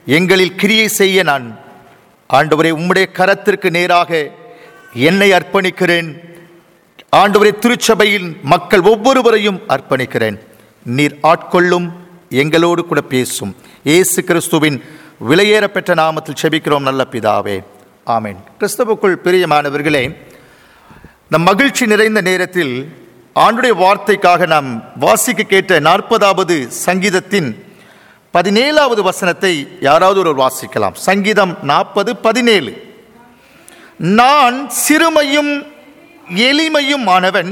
எங்களில் கிரியை செய்ய நான் ஆண்டவரே உம்முடைய கரத்திற்கு நேராக என்னை அர்ப்பணிக்கிறேன் ஆண்டவரே திருச்சபையில் மக்கள் ஒவ்வொருவரையும் அர்ப்பணிக்கிறேன் நீர் ஆட்கொள்ளும் எங்களோடு கூட பேசும் இயேசு கிறிஸ்துவின் விலையேறப்பெற்ற நாமத்தில் செபிக்கிறோம் நல்ல பிதாவே ஆமென் கிறிஸ்துவுக்குள் பிரியமானவர்களே இந்த மகிழ்ச்சி நிறைந்த நேரத்தில் ஆண்டுடைய வார்த்தைக்காக நாம் வாசிக்க கேட்ட நாற்பதாவது சங்கீதத்தின் பதினேழாவது வசனத்தை யாராவது ஒரு வாசிக்கலாம் சங்கீதம் நாற்பது பதினேழு நான் சிறுமையும் எளிமையும் ஆனவன்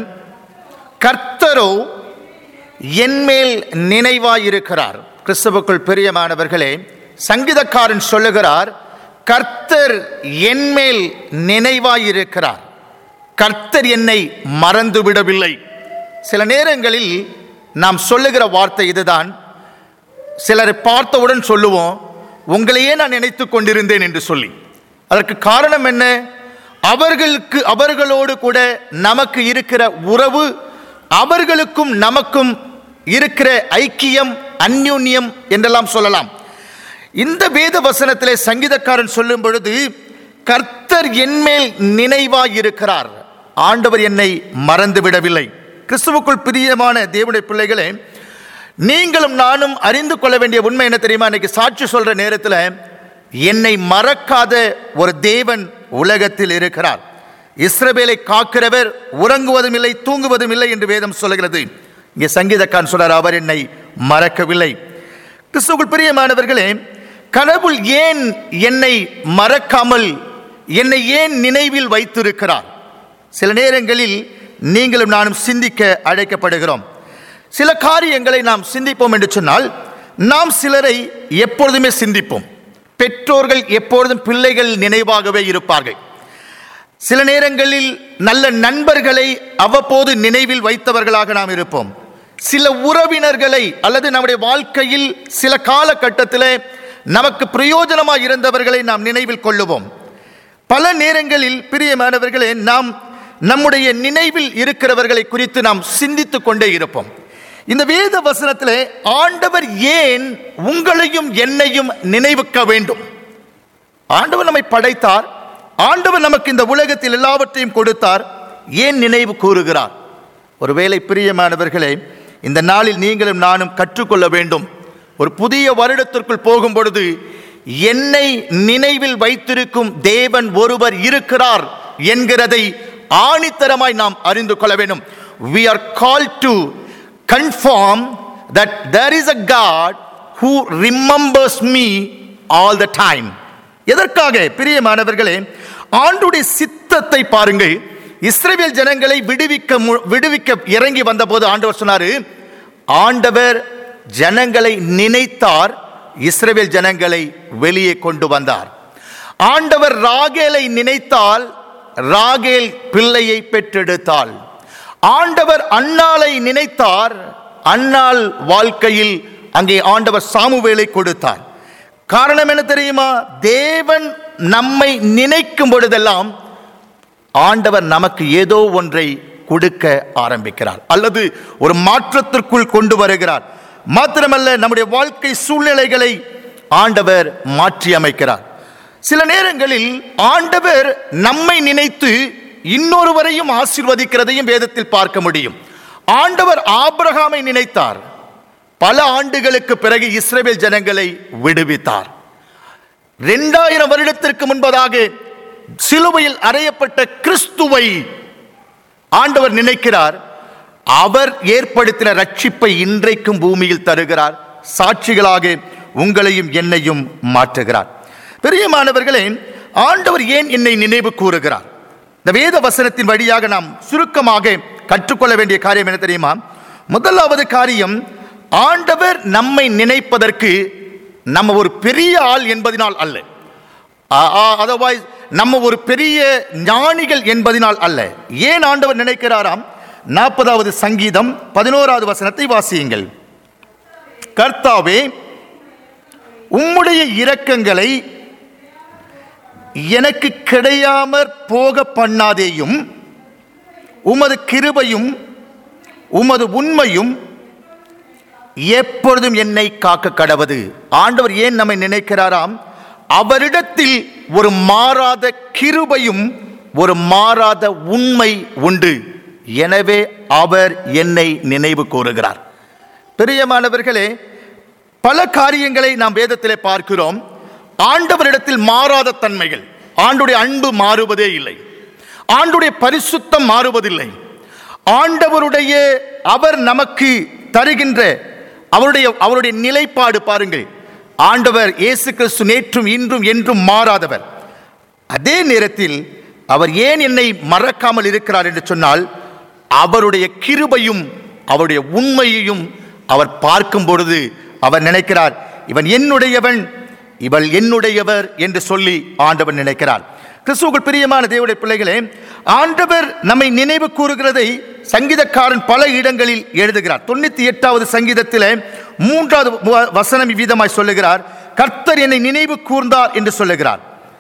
கர்த்தரோ என்மேல் நினைவாயிருக்கிறார் கிறிஸ்தவுக்குள் பிரியமானவர்களே சங்கீதக்காரன் சொல்லுகிறார் கர்த்தர் என்மேல் நினைவாயிருக்கிறார் கர்த்தர் என்னை மறந்து விடவில்லை சில நேரங்களில் நாம் சொல்லுகிற வார்த்தை இதுதான் சிலரை பார்த்தவுடன் சொல்லுவோம் உங்களையே நான் நினைத்து கொண்டிருந்தேன் என்று சொல்லி அதற்கு காரணம் என்ன அவர்களுக்கு அவர்களோடு கூட நமக்கு இருக்கிற உறவு அவர்களுக்கும் நமக்கும் இருக்கிற ஐக்கியம் அந்யுன்யம் என்றெல்லாம் சொல்லலாம் இந்த வேத வசனத்திலே சங்கீதக்காரன் சொல்லும் பொழுது கர்த்தர் என்மேல் நினைவாய் இருக்கிறார் ஆண்டவர் என்னை மறந்து விடவில்லை கிறிஸ்துவுக்குள் பிரியமான தேவனுடைய பிள்ளைகளே நீங்களும் நானும் அறிந்து கொள்ள வேண்டிய உண்மை என்ன தெரியுமா இன்னைக்கு சாட்சி சொல்ற நேரத்தில் என்னை மறக்காத ஒரு தேவன் உலகத்தில் இருக்கிறார் இஸ்ரவேலை காக்கிறவர் உறங்குவதும் இல்லை தூங்குவதும் இல்லை என்று வேதம் சொல்லுகிறது இங்கே சங்கீதக்காரன் சொல்றார் அவர் என்னை மறக்கவில்லை கிறிஸ்துவுக்குள் பிரியமானவர்களே கடவுள் ஏன் என்னை மறக்காமல் என்னை ஏன் நினைவில் வைத்திருக்கிறார் சில நேரங்களில் நீங்களும் நானும் சிந்திக்க அழைக்கப்படுகிறோம் சில காரியங்களை நாம் சிந்திப்போம் என்று சொன்னால் நாம் சிலரை எப்பொழுதுமே சிந்திப்போம் பெற்றோர்கள் எப்பொழுதும் பிள்ளைகள் நினைவாகவே இருப்பார்கள் சில நேரங்களில் நல்ல நண்பர்களை அவ்வப்போது நினைவில் வைத்தவர்களாக நாம் இருப்போம் சில உறவினர்களை அல்லது நம்முடைய வாழ்க்கையில் சில காலகட்டத்தில் நமக்கு பிரயோஜனமாக இருந்தவர்களை நாம் நினைவில் கொள்ளுவோம் பல நேரங்களில் பிரியமானவர்களே நாம் நம்முடைய நினைவில் இருக்கிறவர்களை குறித்து நாம் சிந்தித்துக் கொண்டே இருப்போம் இந்த வேத வசனத்திலே ஆண்டவர் ஏன் உங்களையும் என்னையும் நினைவுக்க வேண்டும் ஆண்டவர் நம்மை படைத்தார் ஆண்டவர் நமக்கு இந்த உலகத்தில் எல்லாவற்றையும் கொடுத்தார் ஏன் நினைவு கூறுகிறார் ஒருவேளை பிரியமானவர்களே இந்த நாளில் நீங்களும் நானும் கற்றுக்கொள்ள வேண்டும் ஒரு புதிய வருடத்திற்குள் போகும் பொழுது என்னை நினைவில் வைத்திருக்கும் தேவன் ஒருவர் இருக்கிறார் என்கிறதை ஆணித்தரமாய் நாம் அறிந்து கொள்ள வேண்டும் we are called to confirm that there is a god who remembers me all the time எதற்காக பிரியமானவர்களே ஆண்டுடைய சித்தத்தை பாருங்கள் இஸ்ரவேல் ஜனங்களை விடுவிக்க மு- விடுவிக்க இறங்கி வந்தபோது ஆண்டவர் சொன்னாரு ஆண்டவர் ஜனங்களை நினைத்தார் இஸ்ரவேல் ஜனங்களை வெளியே கொண்டு வந்தார் ஆண்டவர் ராகேலை நினைத்தால் ராகேல் பிள்ளையை பெற்றெடுத்தாள் ஆண்டவர் அன்னாளை நினைத்தார் அன்னாள் வாழ்க்கையில் அங்கே ஆண்டவர் சாமுவேலை கொடுத்தார் காரணம் என்ன தெரியுமா தேவன் நம்மை நினைக்கும் பொழுதெல்லாம் ஆண்டவர் நமக்கு ஏதோ ஒன்றை கொடுக்க ஆரம்பிக்கிறார் அல்லது ஒரு மாற்றத்திற்குள் கொண்டு வருகிறார் மாத்திரமல்ல நம்முடைய வாழ்க்கை சூழ்நிலைகளை ஆண்டவர் மாற்றி அமைக்கிறார் சில நேரங்களில் ஆண்டவர் நம்மை நினைத்து இன்னொருவரையும் ஆசீர்வதிக்கிறதையும் வேதத்தில் பார்க்க முடியும் ஆண்டவர் ஆபிரகாமை நினைத்தார் பல ஆண்டுகளுக்கு பிறகு இஸ்ரவேல் ஜனங்களை விடுவித்தார் இரண்டாயிரம் வருடத்திற்கு முன்பதாக சிலுவையில் அறையப்பட்ட கிறிஸ்துவை ஆண்டவர் நினைக்கிறார் அவர் ஏற்படுத்தின ரட்சிப்பை இன்றைக்கும் பூமியில் தருகிறார் சாட்சிகளாக உங்களையும் என்னையும் மாற்றுகிறார் பெரியமானவர்களே ஆண்டவர் ஏன் என்னை நினைவு கூறுகிறார் இந்த வேத வசனத்தின் வழியாக நாம் சுருக்கமாக கற்றுக்கொள்ள வேண்டிய காரியம் என்ன தெரியுமா முதலாவது காரியம் ஆண்டவர் நம்மை நினைப்பதற்கு நம்ம ஒரு பெரிய ஆள் என்பதினால் அல்ல அதர்வைஸ் நம்ம ஒரு பெரிய ஞானிகள் என்பதினால் அல்ல ஏன் ஆண்டவர் நினைக்கிறாராம் நாற்பதாவது சங்கீதம் பதினோராவது வசனத்தை வாசியுங்கள் கர்த்தாவே உம்முடைய இரக்கங்களை எனக்கு கிடையாமற் போக பண்ணாதேயும் உமது கிருபையும் உமது உண்மையும் எப்பொழுதும் என்னை காக்க கடவது ஆண்டவர் ஏன் நம்மை நினைக்கிறாராம் அவரிடத்தில் ஒரு மாறாத கிருபையும் ஒரு மாறாத உண்மை உண்டு எனவே அவர் என்னை நினைவு கூறுகிறார் பிரியமானவர்களே பல காரியங்களை நாம் வேதத்திலே பார்க்கிறோம் ஆண்டவரிடத்தில் மாறாத தன்மைகள் ஆண்டுடைய அன்பு மாறுவதே இல்லை ஆண்டுடைய பரிசுத்தம் மாறுவதில்லை ஆண்டவருடைய அவர் நமக்கு தருகின்ற அவருடைய அவருடைய நிலைப்பாடு பாருங்கள் ஆண்டவர் இயேசு கிறிஸ்து நேற்றும் இன்றும் என்றும் மாறாதவர் அதே நேரத்தில் அவர் ஏன் என்னை மறக்காமல் இருக்கிறார் என்று சொன்னால் அவருடைய கிருபையும் அவருடைய உண்மையையும் அவர் பார்க்கும் பொழுது அவர் நினைக்கிறார் இவன் என்னுடையவன் இவள் என்னுடையவர் என்று சொல்லி ஆண்டவர் நினைக்கிறார் கிறிஸ்துவுக்குள் பிரியமான தேவனுடைய பிள்ளைகளே ஆண்டவர் நம்மை நினைவு கூறுகிறதை சங்கீதக்காரன் பல இடங்களில் எழுதுகிறார் தொண்ணூத்தி எட்டாவது சங்கீதத்தில் மூன்றாவது வ- வசனம் இவ்விதமாய் சொல்லுகிறார் கர்த்தர் என்னை நினைவு கூர்ந்தார் என்று சொல்லுகிறார்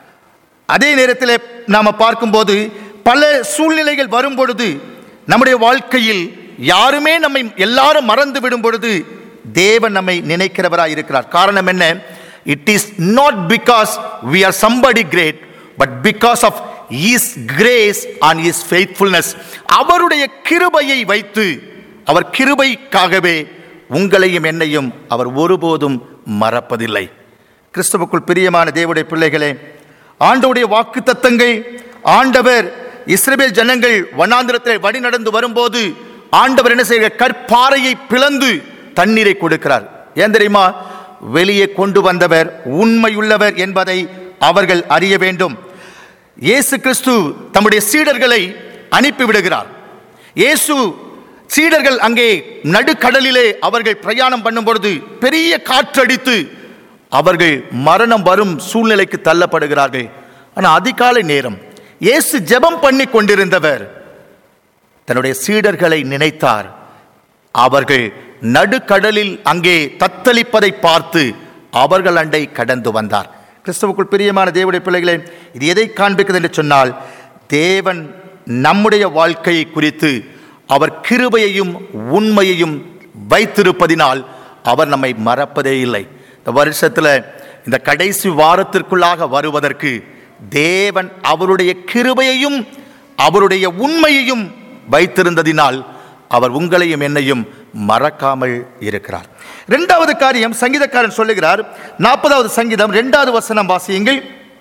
அதே நேரத்தில் நாம பார்க்கும்போது பல சூழ்நிலைகள் வரும் பொழுது நம்முடைய வாழ்க்கையில் யாருமே நம்மை எல்லாரும் மறந்து விடும் பொழுது தேவன் நம்மை நினைக்கிறவராய் இருக்கிறார் காரணம் என்ன it is not because we are somebody great but because of his grace and his faithfulness அவருடைய கிருபையை வைத்து அவர் கிருபைக்காகவே உங்களையும் என்னையும் அவர் ஒருபோதும் மறப்பதில்லை கிறிஸ்துவுக்குள் பிரியமான தேவனுடைய பிள்ளைகளே ஆண்டவருடைய வாக்கு தத்தங்கள் ஆண்டவர் இஸ்ரவேல் ஜனங்கள் வனாந்திரத்தில் வழி நடந்து வரும்போது ஆண்டவர் என்ன செய்கிற கற்பாறையை பிளந்து தண்ணீரை கொடுக்கிறார் ஏன் தெரியுமா வெளியே கொண்டு வந்தவர் உண்மையுள்ளவர் என்பதை அவர்கள் அறிய வேண்டும் இயேசு கிறிஸ்து தம்முடைய சீடர்களை அனுப்பிவிடுகிறார் இயேசு சீடர்கள் அங்கே நடுக்கடலிலே அவர்கள் பிரயாணம் பண்ணும் பொழுது பெரிய காற்றடித்து அவர்கள் மரணம் வரும் சூழ்நிலைக்கு தள்ளப்படுகிறார்கள் ஆனால் அதிகாலை நேரம் இயேசு ஜெபம் பண்ணி கொண்டிருந்தவர் தன்னுடைய சீடர்களை நினைத்தார் அவர்கள் நடுக்கடலில் அங்கே தத்தளிப்பதை பார்த்து அவர்கள் அண்டை கடந்து வந்தார் கிறிஸ்துவுக்குள் பிரியமான தேவனுடைய பிள்ளைகளே இது எதை காண்பிக்கிறது என்று சொன்னால் தேவன் நம்முடைய வாழ்க்கையை குறித்து அவர் கிருபையையும் உண்மையையும் வைத்திருப்பதினால் அவர் நம்மை மறப்பதே இல்லை இந்த வருஷத்தில் இந்த கடைசி வாரத்திற்குள்ளாக வருவதற்கு தேவன் அவருடைய கிருபையையும் அவருடைய உண்மையையும் வைத்திருந்ததினால் அவர் உங்களையும் என்னையும் மறக்காமல் இருக்கிறார் இரண்டாவது காரியம் சங்கீதக்காரன் சொல்லுகிறார் நாற்பதாவது சங்கீதம் இரண்டாவது வசனம் வாசியுங்கள்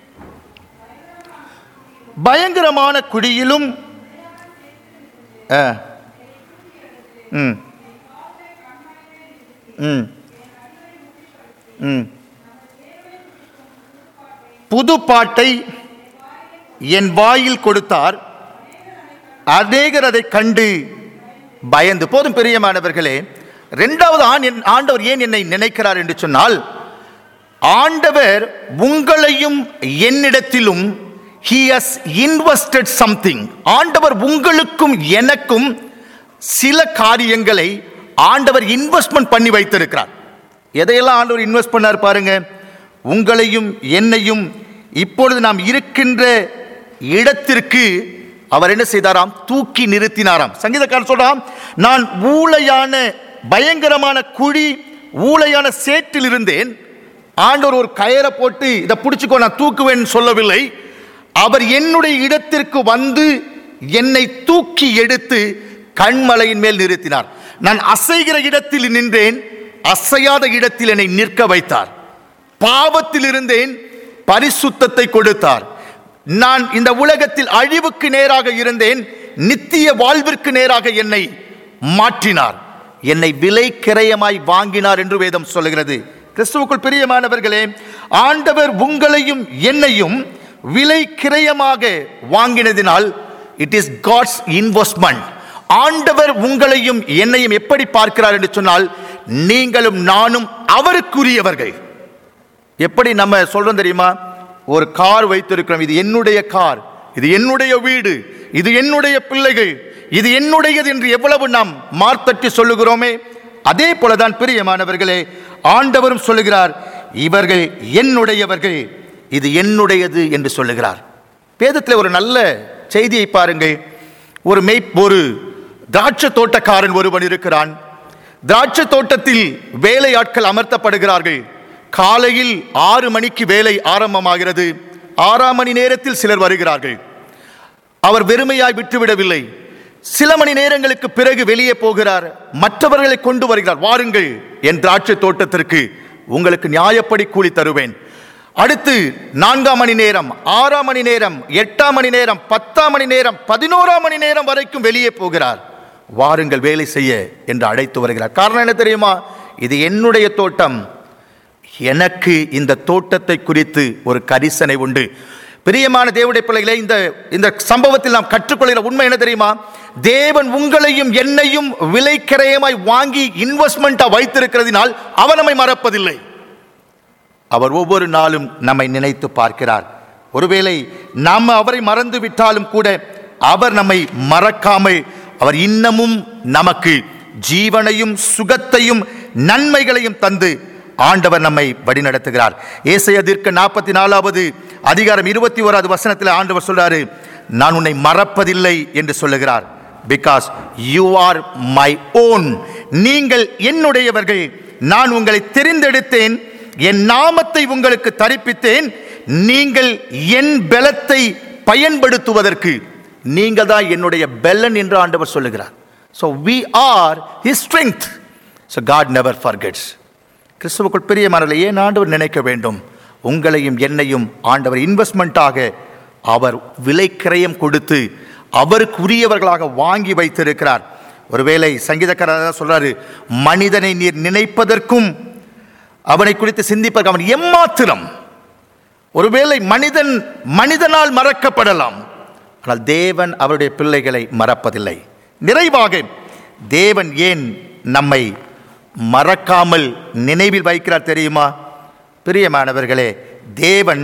பயங்கரமான குழியிலும் ஆ. ம் ம் ம் புது பாட்டை என் வாயில் கொடுத்தார் அநேகர் அதை கண்டு பயந்து போதும் பிரியமானவர்களே இரண்டாவது ஆண் என்- ஆண்டவர் ஏன் என்னை நினைக்கிறார் என்று சொன்னால் ஆண்டவர் உங்களையும் என்னிடத்திலும் he has invested something ஆண்டவர் உங்களுக்கும் எனக்கும் சில காரியங்களை ஆண்டவர் இன்வெஸ்ட்மெண்ட் பண்ணி வைத்திருக்கிறார் எதையெல்லாம் ஆண்டவர் இன்வெஸ்ட் பண்ணார் பாருங்க உங்களையும் என்னையும் இப்பொழுது நாம் இருக்கின்ற இடத்திற்கு அவர் என்ன செய்தாராம் தூக்கி நிறுத்தினாராம் சங்கீதக்காரன் சொல்றாம் நான் ஊளையான பயங்கரமான குழி ஊளையான சேற்றில் இருந்தேன் ஆண்டவர் ஒரு கயரை போட்டு இதை பிடிச்சுக்கோ நான் தூக்குவேன் சொல்லவில்லை அவர் என்னுடைய இடத்திற்கு வந்து என்னை தூக்கி எடுத்து கண்மலையின் மேல் நிறுத்தினார் நான் அசைகிற இடத்தில் நின்றேன் அசையாத இடத்தில் என்னை நிற்க வைத்தார் பாவத்தில் இருந்தேன் பரிசுத்தத்தை கொடுத்தார் நான் இந்த உலகத்தில் அழிவுக்கு நேராக இருந்தேன் நித்திய வாழ்விற்கு நேராக என்னை மாற்றினார் என்னை விலை கிரயமாய் வாங்கினார் என்று வேதம் சொல்லுகிறது கிறிஸ்துவுக்குள் பிரியமானவர்களே ஆண்டவர் உங்களையும் என்னையும் விலை கிரயமாக வாங்கினதினால் இட் இஸ் காட்ஸ் இன்வெஸ்ட்மெண்ட் ஆண்டவர் உங்களையும் என்னையும் எப்படி பார்க்கிறார் என்று சொன்னால் நீங்களும் நானும் அவருக்குரியவர்கள் எப்படி நம்ம சொல்றோம் தெரியுமா ஒரு கார் வைத்திருக்கிறோம் இது என்னுடைய கார் இது என்னுடைய வீடு இது என்னுடைய பிள்ளைகள் இது என்னுடையது என்று எவ்வளவு நாம் மார்த்தட்டி சொல்லுகிறோமே அதே போலதான் பிரியமானவர்களே ஆண்டவரும் சொல்லுகிறார் இவர்கள் என்னுடையவர்கள் இது என்னுடையது என்று சொல்லுகிறார் வேதத்தில் ஒரு நல்ல செய்தியை பாருங்கள் ஒரு மெய் ஒரு திராட்சை தோட்டக்காரன் ஒருவன் இருக்கிறான் திராட்சை தோட்டத்தில் வேலையாட்கள் அமர்த்தப்படுகிறார்கள் காலையில் ஆறு மணிக்கு வேலை ஆரம்பமாகிறது ஆறாம் மணி நேரத்தில் சிலர் வருகிறார்கள் அவர் வெறுமையாய் விட்டுவிடவில்லை சில மணி நேரங்களுக்கு பிறகு வெளியே போகிறார் மற்றவர்களை கொண்டு வருகிறார் வாருங்கள் என் திராட்சை தோட்டத்திற்கு உங்களுக்கு நியாயப்படி கூலி தருவேன் அடுத்து நான்காம் மணி நேரம் ஆறாம் மணி நேரம் எட்டாம் மணி நேரம் பத்தாம் மணி நேரம் பதினோராம் மணி நேரம் வரைக்கும் வெளியே போகிறார் வாருங்கள் வேலை செய்ய என்று அழைத்து வருகிறார் காரணம் என்ன தெரியுமா இது என்னுடைய தோட்டம் எனக்கு இந்த தோட்டத்தை குறித்து ஒரு கரிசனை உண்டு பிரியமான தேவனுடைய பிள்ளைகளே இந்த இந்த சம்பவத்தில் நாம் கற்றுக்கொள்கிற உண்மை என்ன தெரியுமா தேவன் உங்களையும் என்னையும் விலைக்கிரயமாய் வாங்கி இன்வெஸ்ட்மெண்ட்டா வைத்திருக்கிறதினால் அவர் நம்மை மறப்பதில்லை அவர் ஒவ்வொரு நாளும் நம்மை நினைத்து பார்க்கிறார் ஒருவேளை நாம் அவரை மறந்து விட்டாலும் கூட அவர் நம்மை மறக்காமல் அவர் இன்னமும் நமக்கு ஜீவனையும் சுகத்தையும் நன்மைகளையும் தந்து ஆண்டவர் நம்மை வழிநடத்துகிறார் ஏசைய தீர்க்க நாற்பத்தி நாலாவது அதிகாரம் இருபத்தி ஓராவது வசனத்தில் ஆண்டவர் சொல்றாரு நான் உன்னை மறப்பதில்லை என்று சொல்லுகிறார் because you are my own நீங்கள் என்னுடையவர்கள் நான் உங்களை தெரிந்தெடுத்தேன் என் நாமத்தை உங்களுக்கு தரிப்பித்தேன் நீங்கள் என் பலத்தை பயன்படுத்துவதற்கு நீங்கள் தான் என்னுடைய பெலன் என்று ஆண்டவர் சொல்லுகிறார் so we are his strength so God never forgets கிறிஸ்துவுக்குள் பிரியமானவர்களை ஏன் ஆண்டவர் நினைக்க வேண்டும் உங்களையும் என்னையும் ஆண்டவர் இன்வெஸ்ட்மெண்ட்டாக அவர் விலைக்கிரயம் கொடுத்து அவருக்கு உரியவர்களாக வாங்கி வைத்திருக்கிறார் ஒருவேளை சங்கீதக்காரர் சொல்றாரு மனிதனை நீர் நினைப்பதற்கும் அவனை குறித்து சிந்திப்பதற்கு அவன் எம்மாத்திரம் ஒருவேளை மனிதன் மனிதனால் மறக்கப்படலாம் ஆனால் தேவன் அவருடைய பிள்ளைகளை மறப்பதில்லை நிறைவாக தேவன் ஏன் நம்மை மறக்காமல் நினைவில் வைக்கிறார் தெரியுமா பிரியமானவர்களே தேவன்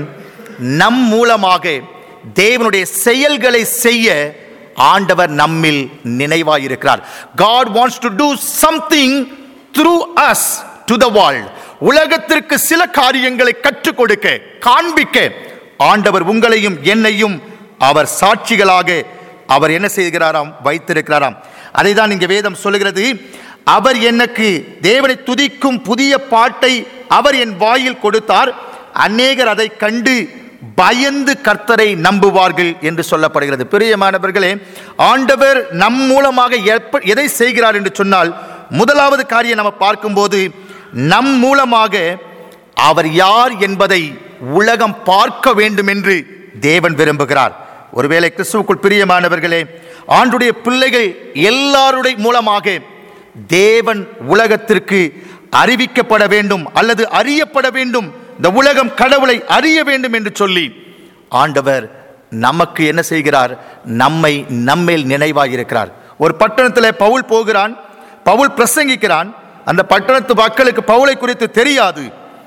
நம் மூலமாக தேவனுடைய செயல்களை செய்ய ஆண்டவர் நம்மில் நினைவாயிருக்கிறார் God wants to do something through us to the world உலகத்திற்கு சில காரியங்களை கற்றுக் கொடுக்க காண்பிக்க ஆண்டவர் உங்களையும் என்னையும் அவர் சாட்சிகளாக அவர் என்ன செய்கிறாராம் வைத்திருக்கிறாராம் அதை தான் இங்கே வேதம் சொல்லுகிறது அவர் எனக்கு தேவனை துதிக்கும் புதிய பாட்டை அவர் என் வாயில் கொடுத்தார் அநேகர் அதை கண்டு பயந்து கர்த்தரை நம்புவார்கள் என்று சொல்லப்படுகிறது பிரியமானவர்களே ஆண்டவர் நம் மூலமாக எப்ப எதை செய்கிறார் என்று சொன்னால் முதலாவது காரியம் நம்ம பார்க்கும்போது நம் மூலமாக அவர் யார் என்பதை உலகம் பார்க்க வேண்டும் என்று தேவன் விரும்புகிறார் ஒருவேளை கிறிஸ்துவுக்குள் பிரியமானவர்களே ஆண்டுடைய பிள்ளைகள் எல்லாருடைய மூலமாக தேவன் உலகத்திற்கு அறிவிக்கப்பட வேண்டும் அல்லது அறியப்பட வேண்டும் இந்த உலகம் கடவுளை அறிய வேண்டும் என்று சொல்லி ஆண்டவர் நமக்கு என்ன செய்கிறார் நம்மை நம்மேல் நினைவாயிருக்கிறார் ஒரு பட்டணத்தில் பவுல் போகிறான் பவுல் பிரசங்கிக்கிறான் அந்த பட்டணத்து மக்களுக்கு பவுலை குறித்து தெரியாது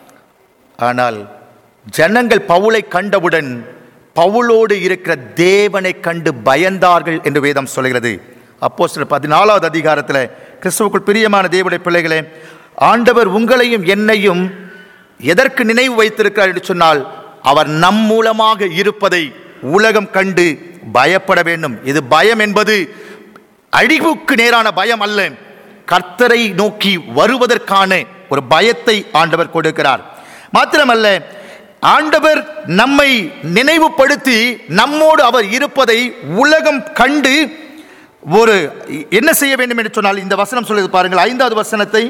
ஆனால் ஜனங்கள் பவுலை கண்டவுடன் பவுலோடு இருக்கிற தேவனை கண்டு பயந்தார்கள் என்று வேதம் சொல்கிறது அப்போ சில பதினாலாவது அதிகாரத்தில் கிறிஸ்துவுக்குள் பிரியமான தேவனுடைய பிள்ளைகளே ஆண்டவர் உங்களையும் என்னையும் எதற்கு நினைவு வைத்திருக்கிறார் என்று சொன்னால் அவர் நம் மூலமாக இருப்பதை உலகம் கண்டு பயப்பட வேண்டும் இது பயம் என்பது அழிவுக்கு நேரான பயம் அல்ல கர்த்தரை நோக்கி வருவதற்கான ஒரு பயத்தை ஆண்டவர் கொடுக்கிறார் மாத்திரமல்ல ஆண்டவர் நம்மை நினைவுபடுத்தி நம்மோடு அவர் இருப்பதை உலகம் கண்டு ஒரு என்ன செய்ய வேண்டும் என்று சொன்னால் இந்த வசனம் சொல்லுது பாருங்கள் ஐந்தாவது வசனத்தை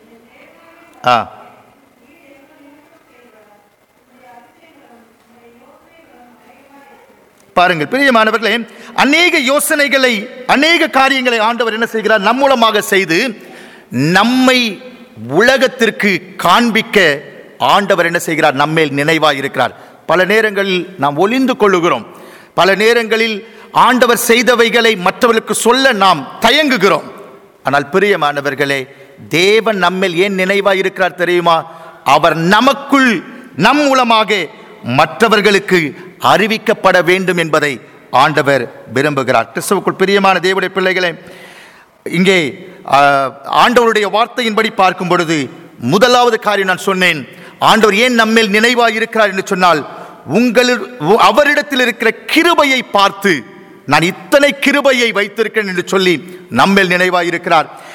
ஆ பாருங்கள் பிரியமானவர்களே அநேக யோசனைகளை அநேக காரியங்களை ஆண்டவர் என்ன செய்கிறார் நம் மூலமாக செய்து நம்மை உலகத்திற்கு காண்பிக்க ஆண்டவர் என்ன செய்கிறார் நம்மேல் நினைவாக இருக்கிறார் பல நேரங்களில் நாம் ஒளிந்து கொள்ளுகிறோம் பல நேரங்களில் ஆண்டவர் செய்தவைகளை மற்றவர்களுக்கு சொல்ல நாம் தயங்குகிறோம் ஆனால் பிரியமானவர்களே தேவன் நம்மேல் ஏன் நினைவாக இருக்கிறார் தெரியுமா அவர் நமக்குள் நம் மூலமாக மற்றவர்களுக்கு அறிவிக்கப்பட வேண்டும் என்பதை ஆண்டவர் விரும்புகிறார் கிறிஸ்துவுக்குள் பிரியமான தேவனுடைய பிள்ளைகளே இங்கே ஆ, ஆண்டவருடைய வார்த்தையின்படி பார்க்கும் பொழுது முதலாவது காரியம் நான் சொன்னேன் ஆண்டவர் ஏன் நம்மேல் நினைவாக இருக்கிறார் என்று சொன்னால் உங்களில் உ- அவரிடத்தில் இருக்கிற கிருபையை பார்த்து நான் இத்தனை கிருபையை வைத்திருக்கிறேன் என்று சொல்லி நம்மேல் நினைவாக இருக்கிறார்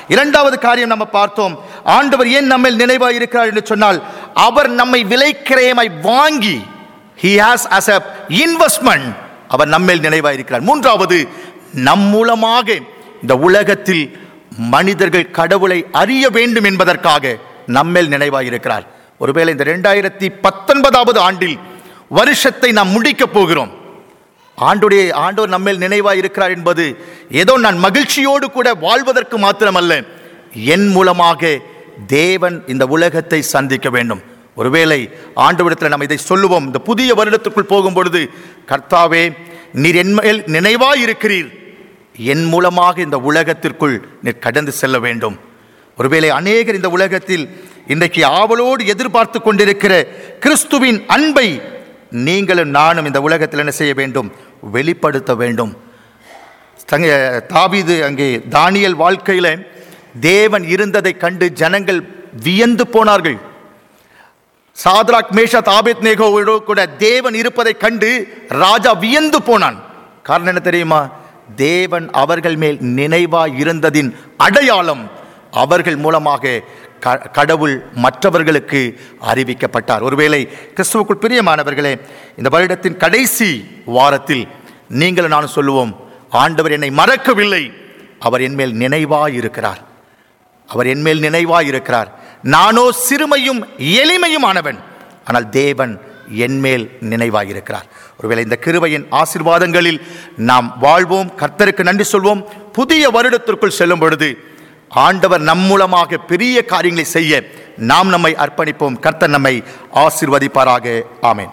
இரண்டாவது காரியம் நம்ம பார்த்தோம் ஆண்டவர் ஏன் நம்ம நினைவாக இருக்கிறார் என்று சொன்னால் அவர் நம்மை விலைக்கிரயமாய் வாங்கி he has as a investment அவர் நம்மேல் நினைவாக இருக்கிறார் மூன்றாவது நம் மூலமாக இந்த உலகத்தில் மனிதர்கள் கடவுளை அறிய வேண்டும் என்பதற்காக நம்மேல் நினைவாக இருக்கிறார் ஒருவேளை இந்த ரெண்டாயிரத்தி பத்தொன்பதாவது ஆண்டில் வருஷத்தை நாம் முடிக்கப் போகிறோம் ஆண்டுடைய ஆண்டவர் நம்மேல் நினைவாக இருக்கிறார் என்பது ஏதோ நான் மகிழ்ச்சியோடு கூட வாழ்வதற்கு மாத்திரமல்ல என் மூலமாக தேவன் இந்த உலகத்தை சந்திக்க வேண்டும் ஒருவேளை ஆண்டவரிடத்தில் நம்ம இதை சொல்லுவோம் இந்த புதிய வருடத்துக்குள் போகும் பொழுது கர்த்தாவே நீர் என் மேல் நினைவாய் இருக்கிறீர் என் மூலமாக இந்த உலகத்திற்குள் நீர் கடந்து செல்ல வேண்டும் ஒருவேளை அநேகர் இந்த உலகத்தில் இன்றைக்கு ஆவலோடு எதிர்பார்த்து கொண்டிருக்கிற கிறிஸ்துவின் அன்பை நீங்களும் நானும் இந்த உலகத்தில் என்ன செய்ய வேண்டும் வெளிப்படுத்த வேண்டும் தங்க தாவீது அங்கே தானியல் வாழ்க்கையில் தேவன் இருந்ததை கண்டு ஜனங்கள் வியந்து போனார்கள் சாத்ராக் மேஷா தாபேத் நேகோவோடு கூட தேவன் இருப்பதை கண்டு ராஜா வியந்து போனான் காரணம் என்ன தெரியுமா தேவன் அவர்கள் மேல் நினைவாய் இருந்ததின் அடையாளம் அவர்கள் மூலமாக க- கடவுள் மற்றவர்களுக்கு அறிவிக்கப்பட்டார் ஒருவேளை கிறிஸ்துவுக்குள் பிரியமானவர்களே இந்த வருடத்தின் கடைசி வாரத்தில் நீங்களும் நானும் சொல்லுவோம் ஆண்டவர் என்னை மறக்கவில்லை அவர் என்மேல் நினைவாய் இருக்கிறார் அவர் என்மேல் நினைவாய் இருக்கிறார் நானோ சிறுமையும் எளிமையும் ஆனவன் ஆனால் தேவன் என்மேல் நினைவாய் இருக்கிறார் ஒருவேளை இந்த கிருபையின் ஆசீர்வாதங்களில் நாம் வாழ்வோம் கர்த்தருக்கு நன்றி சொல்வோம் புதிய வருடத்திற்குள் செல்லும் பொழுது ஆண்டவர் நம் மூலமாக பெரிய காரியங்களை செய்ய நாம் நம்மை அர்ப்பணிப்போம் கர்த்தர் நம்மை ஆசீர்வதிப்பாராக ஆமென்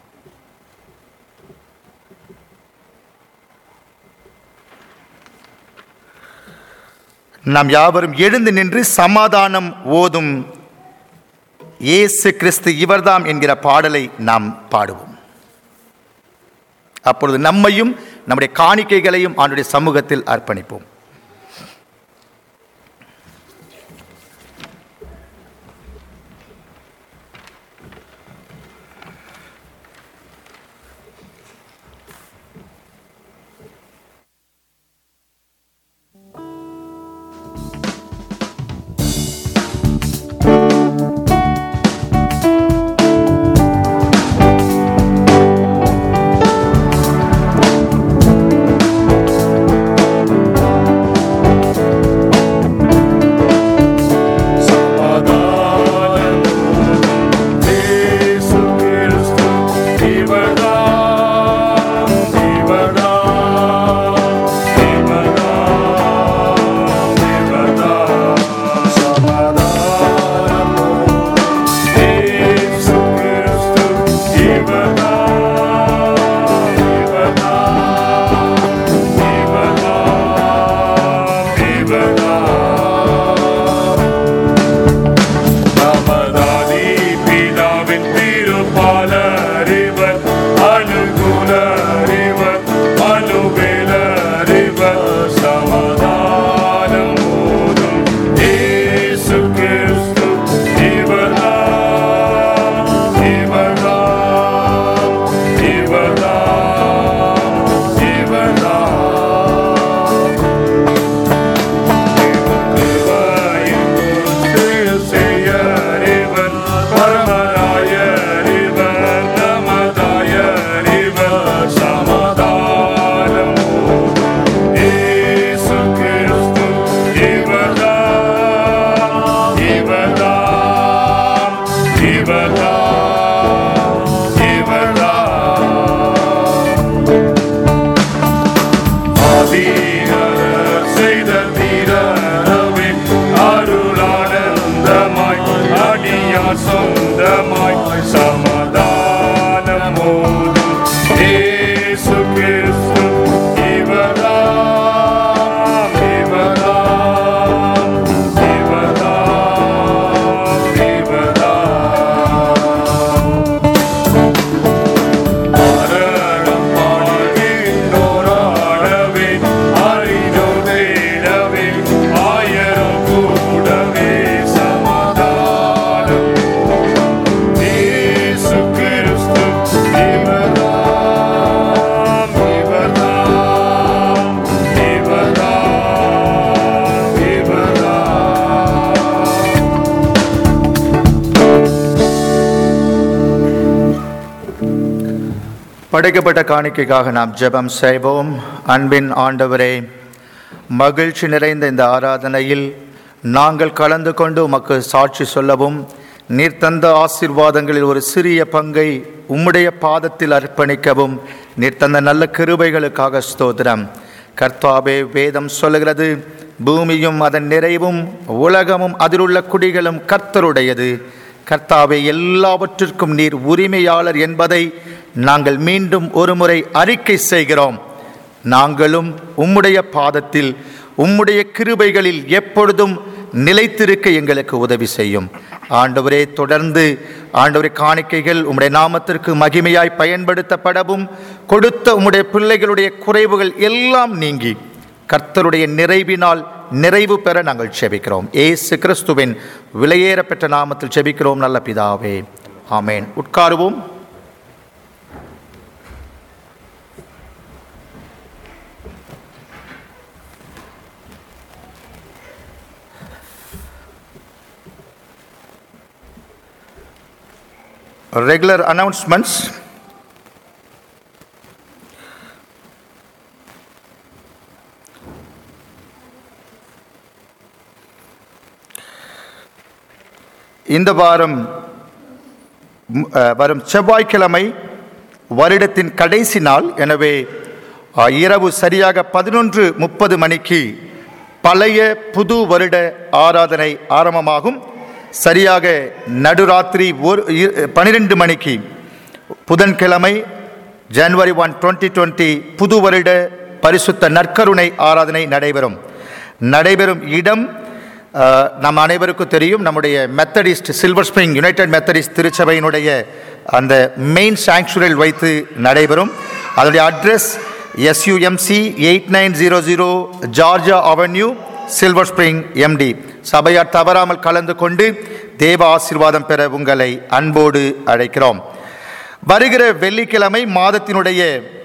நாம் யாவரும் எழுந்து நின்று சமாதானம் ஓதும் இயேசு கிறிஸ்து இவர்தாம் என்கிற பாடலை நாம் பாடுவோம் அப்பொழுது நம்மையும் நம்முடைய காணிக்கைகளையும் ஆண்டுடைய சமூகத்தில் அர்ப்பணிப்போம் சமாதானம் இயேசு கிறிஸ்து இவர்தாம், இவர்தாம், இவர்தாம், இவர்தாம். சமாதானம் இயேசு கிறிஸ்து இவர்தாம், இவர்தாம், இவர்தாம், இவர்தாம். நமதாதி பிதாவின் திருப்பாலறிவர் அனுகுலறிவர் அனுவேலறிவர் சமாதானம் போதும் இயேசு கிறிஸ்து இவர்தாம் இவர்தாம் இவர்தாம் இவர்தாம் செய்யறிவர் பரமராயறிவர் நமதாயறிவர் படைக்கப்பட்ட காணிக்கைக்காக நாம் ஜெபம் செய்வோம் அன்பின் ஆண்டவரே மகிழ்ச்சி நிறைந்த இந்த ஆராதனையில் நாங்கள் கலந்து கொண்டு உமக்கு சாட்சி சொல்லவும் நீர் தந்த ஆசீர்வாதங்களில் ஒரு சிறிய பங்கை உம்முடைய பாதத்தில் அர்ப்பணிக்கவும் நீர் தந்த நல்ல கிருபைகளுக்காக ஸ்தோத்திரம் கர்த்தாவே வேதம் சொல்லுகிறது பூமியும் அதன் நிறைவும் உலகமும் அதிலுள்ள குடிகளும் கர்த்தருடையது கர்த்தாவே எல்லாவற்றிற்கும் நீர் உரிமையாளர் என்பதை நாங்கள் மீண்டும் ஒருமுறை அறிக்கை செய்கிறோம் நாங்களும் உம்முடைய பாதத்தில் உம்முடைய கிருபைகளில் எப்பொழுதும் நிலைத்திருக்க எங்களுக்கு உதவி செய்யும் ஆண்டவரே தொடர்ந்து ஆண்டவரே காணிக்கைகள் உம்முடைய நாமத்திற்கு மகிமையாய் பயன்படுத்தப்படவும் கொடுத்த உம்முடைய பிள்ளைகளுடைய குறைவுகள் எல்லாம் நீங்கி கர்த்தருடைய நிறைவினால் நிறைவு பெற நாங்கள் செபிக்கிறோம் ஏசு கிறிஸ்துவின் விலையேற பெற்ற நாமத்தில் செபிக்கிறோம் நல்ல பிதாவே ஆமேன் உட்காருவோம் regular announcements. இந்த வாரம் ம், அஹ், வரும் செவ்வாய்க்கிழமை வருடத்தின் கடைசி நாள் எனவே அஹ், இரவு சரியாக பதினொன்று முப்பது மணிக்கு பழைய புது வருட ஆராதனை ஆரம்பமாகும் சரியாக நடுராத்திரி ஒரு பன்னிரெண்டு மணிக்கு புதன்கிழமை ஜனவரி ஒன் டுவெண்ட்டி டுவெண்ட்டி புது வருட பரிசுத்த நற்கருணை ஆராதனை நடைபெறும் நடைபெறும் இடம் அஹ், நம் அனைவருக்கும் தெரியும் நம்முடைய Methodist Silver Spring United Methodist திருச்சபையினுடைய அந்த மெயின் சாங்சுரியில் வைத்து நடைபெறும் அதனுடைய address S U M C eight nine zero zero Georgia Avenue Silver Spring M D சபையார் தவறாமல் கலந்து கொண்டு தேவ ஆசீர்வாதம் பெற உங்களை அன்போடு அழைக்கிறோம் வருகிற வெள்ளிக்கிழமை மாதத்தினுடைய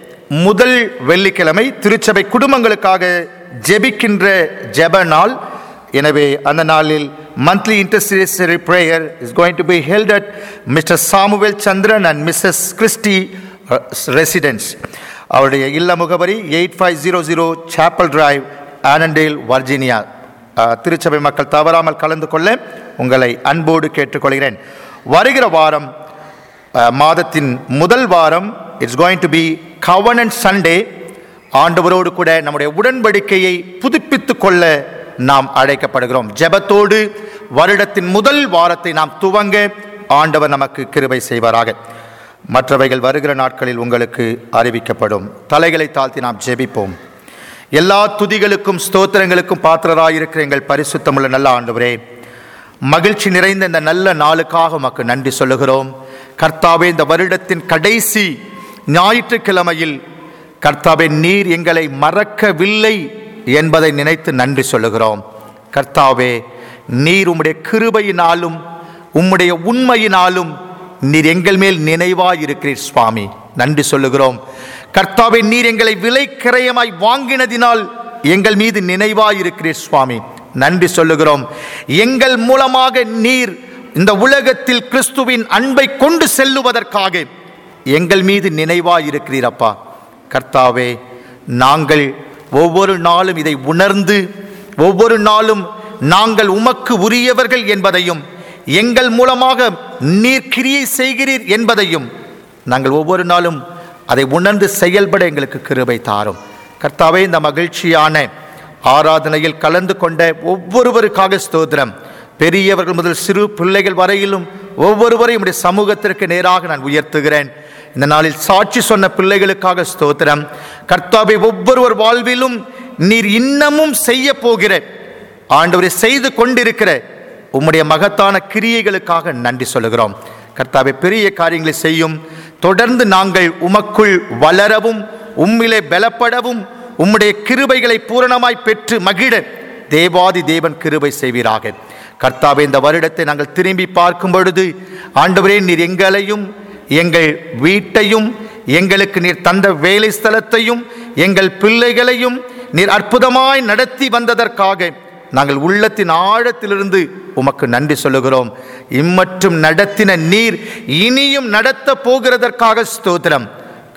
முதல் வெள்ளிக்கிழமை திருச்சபை குடும்பங்களுக்காக ஜெபிக்கின்ற ஜெப நாள் எனவே அந்த நாளில் monthly intercessory prayer is going to be held at Mr Samuel Chandran and Mrs Christy residence அவருடைய இல்ல முகவரி eight five zero zero Chapel Drive Annandale Virginia uh, திருச்சபை மக்கள் தவறாமல் கலந்து கொள்ள உங்களை அன்போடு கேட்டுக்கொள்கிறேன் வருகிற வாரம் அஹ், மாதத்தின் முதல் வாரம் it's going to be covenant Sunday ஆண்டவரோடு கூட நம்முடைய உடன்படிக்கையை புதுப்பித்துக் கொள்ள நாம் அழைக்கப்படுகிறோம் ஜெபத்தோடு வருடத்தின் முதல் வாரத்தை நாம் துவங்க ஆண்டவர் நமக்கு கிருபை செய்வாராக மற்றவைகள் வருகிற நாட்களில் உங்களுக்கு அறிவிக்கப்படும் தலைகளை தாழ்த்தி நாம் ஜெபிப்போம் எல்லா துதிகளுக்கும் ஸ்தோத்திரங்களுக்கும் பாத்திரராயிருக்கிற எங்கள் பரிசுத்தமுள்ள நல்ல ஆண்டவரே மகிழ்ச்சி நிறைந்த இந்த நல்ல நாளுக்காக உமக்கு நன்றி சொல்லுகிறோம் கர்த்தாவே இந்த வருடத்தின் கடைசி ஞாயிற்றுக்கிழமையில் கர்த்தாவே நீர் எங்களை மறக்கவில்லை என்பதை நினைத்து நன்றி சொல்லுகிறோம் கர்த்தாவே நீர் உம்முடைய கிருபையினாலும் உம்முடைய உண்மையினாலும் நீர் எங்கள் மேல் நினைவாயிருக்கிறீர் சுவாமி நன்றி சொல்லுகிறோம் கர்த்தாவே நீர் எங்களை விலை கிரயமாய் வாங்கினதினால் எங்கள் மீது நினைவாயிருக்கிறீர் சுவாமி நன்றி சொல்லுகிறோம் எங்கள் மூலமாக நீர் இந்த உலகத்தில் கிறிஸ்துவின் அன்பை கொண்டு செல்லுவதற்காக எங்கள் மீது நினைவாயிருக்கிறீர் அப்பா கர்த்தாவே நாங்கள் ஒவ்வொரு நாளும் இதை உணர்ந்து ஒவ்வொரு நாளும் நாங்கள் உமக்கு உரியவர்கள் என்பதையும் எங்கள் மூலமாக நீர் கிரியை செய்கிறீர் என்பதையும் நாங்கள் ஒவ்வொரு நாளும் அதை உணர்ந்து செயல்பட எங்களுக்கு கிருபை தாரும் கர்த்தாவே இந்த மகிழ்ச்சியான ஆராதனையில் கலந்து கொண்ட ஒவ்வொருவருக்காக ஸ்தோத்திரம் பெரியவர்கள் முதல் சிறு பிள்ளைகள் வரையிலும் ஒவ்வொருவரையும் உடைய சமூகத்திற்கு நேராக நான் உயர்த்துகிறேன் இந்த நாளில் சாட்சி சொன்ன பிள்ளைகளுக்காக ஸ்தோத்திரம் கர்த்தாவை ஒவ்வொருவர் வாழ்விலும் நீர் இன்னமும் செய்ய போகிற ஆண்டவரை செய்து கொண்டிருக்கிற உம்முடைய மகத்தான கிரியைகளுக்காக நன்றி சொல்லுகிறோம் கர்த்தாவை பெரிய காரியங்களை செய்யும் தொடர்ந்து நாங்கள் உமக்குள் வளரவும் உம்மிலே பலப்படவும் உம்முடைய கிருபைகளை பூரணமாய் பெற்று மகிழ தேவாதி தேவன் கிருபை செய்வீராக கர்த்தாவே இந்த வருடத்தை நாங்கள் திரும்பி பார்க்கும் பொழுது ஆண்டவரே நீர் எங்களையும் எங்கள் வீட்டையும் எங்களுக்கு நீர் தந்த வேலை ஸ்தலத்தையும் எங்கள் பிள்ளைகளையும் நீர் அற்புதமாய் நடத்தி வந்ததற்காக நாங்கள் உள்ளத்தின் ஆழத்திலிருந்து உமக்கு நன்றி சொல்லுகிறோம் இம்மற்றும் நடத்தின நீர் இனியும் நடத்த போகிறதற்காக ஸ்தோத்திரம்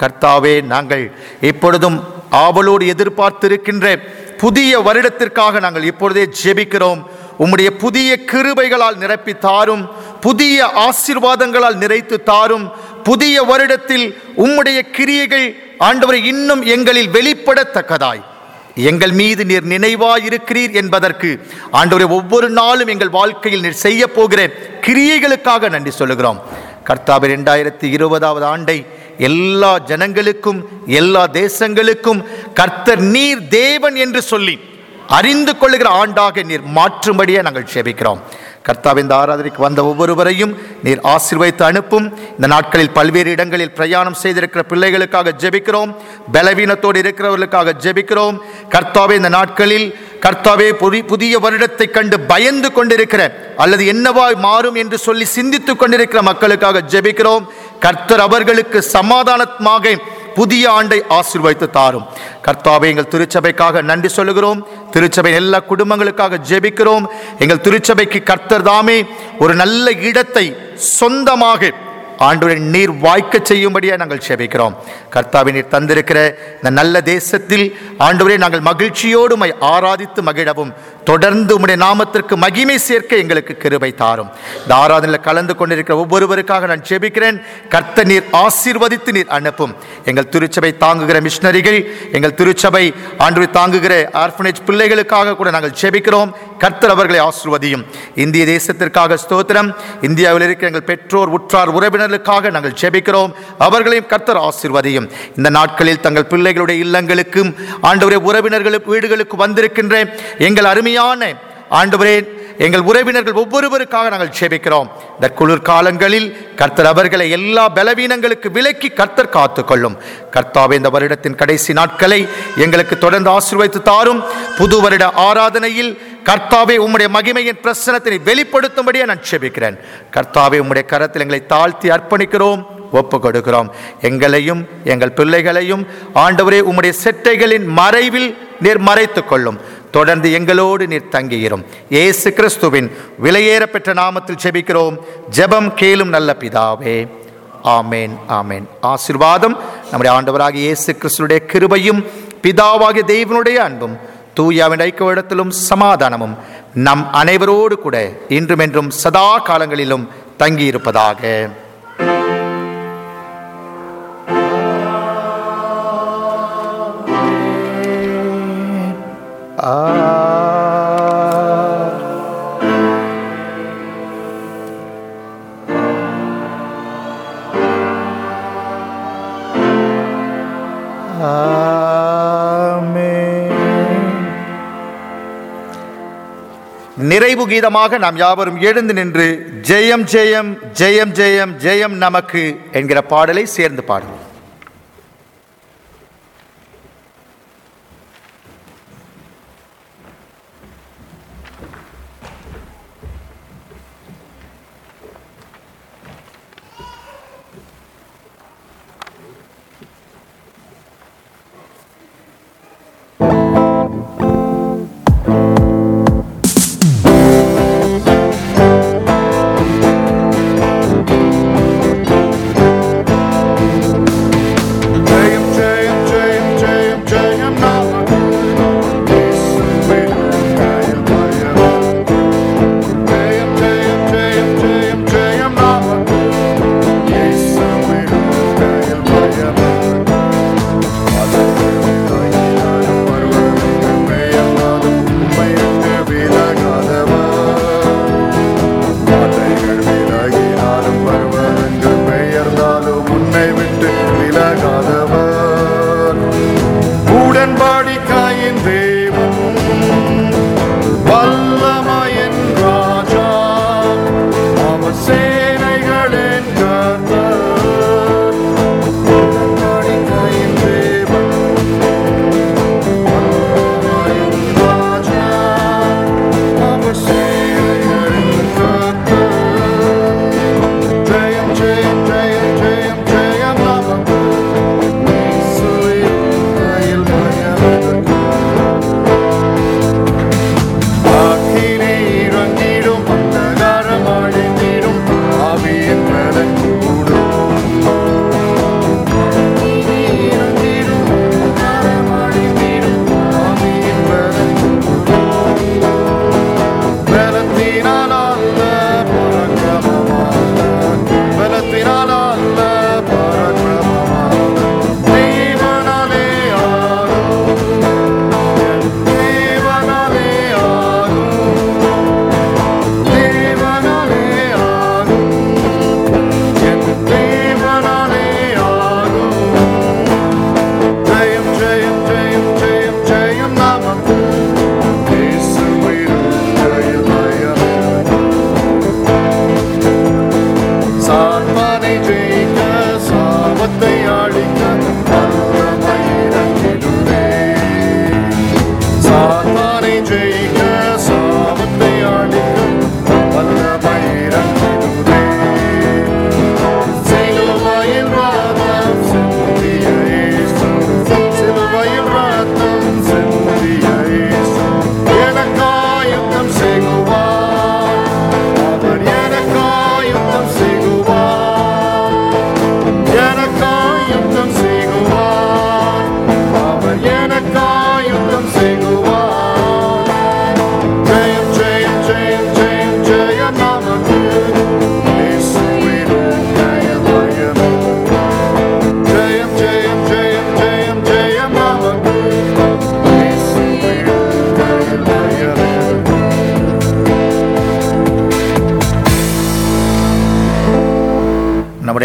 கர்த்தாவே நாங்கள் இப்பொழுதும் ஆவலோடு எதிர்பார்த்திருக்கின்ற புதிய வருடத்திற்காக நாங்கள் இப்பொழுதே ஜெபிக்கிறோம் உம்முடைய புதிய கிருபைகளால் நிரப்பி தாரும் புதிய ஆசீர்வாதங்களால் நிறைத்து தாரும் புதிய வருடத்தில் உம்முடைய கிரியைகள் ஆண்டவரை இன்னும் எங்களில் வெளிப்படத்தக்கதாய் எங்கள் மீது நீர் நினைவாய் இருக்கிறீர் என்பதற்கு ஆண்டவரை ஒவ்வொரு நாளும் எங்கள் வாழ்க்கையில் நீர் செய்ய போகிற கிரியைகளுக்காக நன்றி சொல்லுகிறோம் கர்த்தாவே ரெண்டாயிரத்தி இருபதாவது ஆண்டை எல்லா ஜனங்களுக்கும் எல்லா தேசங்களுக்கும் கர்த்தர் நீர் தேவன் என்று சொல்லி அறிந்து கொள்ளுகிற ஆண்டாக நீர் மாற்றும்படியே நாங்கள் செபிக்கிறோம் கர்த்தாவே இந்த ஆராதனைக்கு வந்த ஒவ்வொருவரையும் நீர் ஆசீர்வதித்து அனுப்பும் இந்த நாட்களில் பல்வேறு இடங்களில் பிரயாணம் செய்திருக்கிற பிள்ளைகளுக்காக ஜெபிக்கிறோம் பலவீனத்தோடு இருக்கிறவர்களுக்காக ஜெபிக்கிறோம் கர்த்தாவே இந்த நாட்களில் கர்த்தாவே புதி- புதிய வருடத்தை கண்டு பயந்து கொண்டிருக்கிற அல்லது என்னவாய் மாறும் என்று சொல்லி சிந்தித்துக் கொண்டிருக்கிற மக்களுக்காக ஜெபிக்கிறோம் கர்த்தர் அவர்களுக்கு சமாதானமாக புதிய ஆண்டை ஆசீர்வதித்து தாரும் கர்த்தாவே எங்கள் திருச்சபைக்காக நன்றி சொல்லுகிறோம் திருச்சபை எல்லா குடும்பங்களுக்காக ஜெபிக்கிறோம் எங்கள் திருச்சபைக்கு கர்த்தர் தாமே ஒரு நல்ல இடத்தை சொந்தமாக ஆண்டவரை நீர் வாய்க்க செய்யும்படியாக நாங்கள் செபிக்கிறோம் கர்த்தாவை நீர் தந்திருக்கிற இந்த நல்ல தேசத்தில் ஆண்டவரை நாங்கள் மகிழ்ச்சியோடு உம்மை ஆராதித்து மகிழவும் தொடர்ந்து உம்முடைய நாமத்திற்கு மகிமை சேர்க்க எங்களுக்கு கிருபை தாரும் இந்த ஆராதனையில் கலந்து கொண்டிருக்கிற ஒவ்வொருவருக்காக நான் ஜெபிக்கிறேன் கர்த்த நீர் ஆசீர்வதித்து நீர் அனுப்பும் எங்கள் திருச்சபை தாங்குகிற மிஷனரிகள் எங்கள் திருச்சபை ஆண்டு தாங்குகிற ஆர்ஃபனேஜ் பிள்ளைகளுக்காக கூட நாங்கள் ஜெபிக்கிறோம் கர்த்தர் அவர்களை ஆசீர்வதியும் இந்திய தேசத்திற்காக ஸ்தோத்திரம் இந்தியாவில் இருக்கிற எங்கள் பெற்றோர் உற்றார் உறவினர்களுக்காக நாங்கள் ஜெபிக்கிறோம் அவர்களையும் கர்த்தர் ஆசீர்வதியும் இந்த நாட்களில் தங்கள் பிள்ளைகளுடைய இல்லங்களுக்கும் ஆண்டவரே உறவினர்களுக்கு வீடுகளுக்கு வந்திருக்கின்ற எங்கள் அருமையான ஆண்டவரே எங்கள் உறவினர்கள் ஒவ்வொருவருக்காக நாங்கள் ஜெபிக்கிறோம் இந்த குளிர் காலங்களில் கர்த்தர் அவர்களை எல்லா பலவீனங்களுக்கு விலக்கி கர்த்தர் காத்துக்கொள்ளும் கர்த்தாவே இந்த வருடத்தின் கடைசி நாட்களை எங்களுக்கு தொடர்ந்து ஆசீர்வதித்து தாரும் புது வருட ஆராதனையில் கர்த்தாவே உம்முடைய மகிமையின் பிரசனத்தினை வெளிப்படுத்தும்படியே நான் ஜெபிக்கிறேன் கர்த்தாவே உம்முடைய கரத்தில் எங்களை தாழ்த்தி அர்ப்பணிக்கிறோம் ஒப்பு கொடுக்கிறோம் எங்களையும் எங்கள் பிள்ளைகளையும் ஆண்டவரே உம்முடைய செட்டைகளின் மறைவில் நீர் மறைத்துக் கொள்ளும் தொடர்ந்து எங்களோடு நீர் தங்கியிரும் இயேசு கிறிஸ்துவின் விலையேற பெற்ற நாமத்தில் ஜெபிக்கிறோம் ஜெபம் கேளும் நல்ல பிதாவே ஆமேன் ஆமேன் ஆசீர்வாதம் நம்முடைய ஆண்டவராகிய இயேசு கிறிஸ்துடைய கிருபையும் பிதாவாகிய தெய்வனுடைய அன்பும் தூயாவின் ஐக்கியத்திலும் சமாதானமும் நம் அனைவரோடு கூட இன்றும் என்றும் சதா காலங்களிலும் தங்கியிருப்பதாக நிறைவு கீதமாக நாம் யாவரும் எழுந்து நின்று ஜெயம் ஜெயம் ஜெயம் ஜெயம் ஜெயம் நமக்கு என்கிற பாடலை சேர்ந்து பாடுவோம்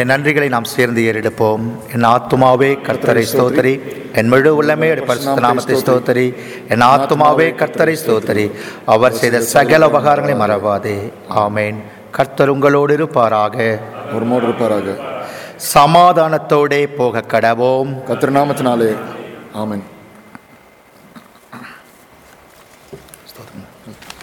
நன்றிகளை நாம் சேர்ந்து ஏறெடுப்போம் என் ஆத்துமாவே கர்த்தரை ஸ்தோத்தரி என் முழு உள்ளமே பரிசுத்த நாமத்தை ஸ்தோத்தரி என் ஆத்துமாவே கர்த்தரை ஸ்தோத்தரி அவர் செய்த சகல உபகாரங்களை மறவாதே ஆமேன் கர்த்தர் உங்களோடு இருப்பாராக ஒரு மோடு இருப்பாராக சமாதானத்தோடே போக கடவோம் கத்திர நாமத்தினாலே ஆமென்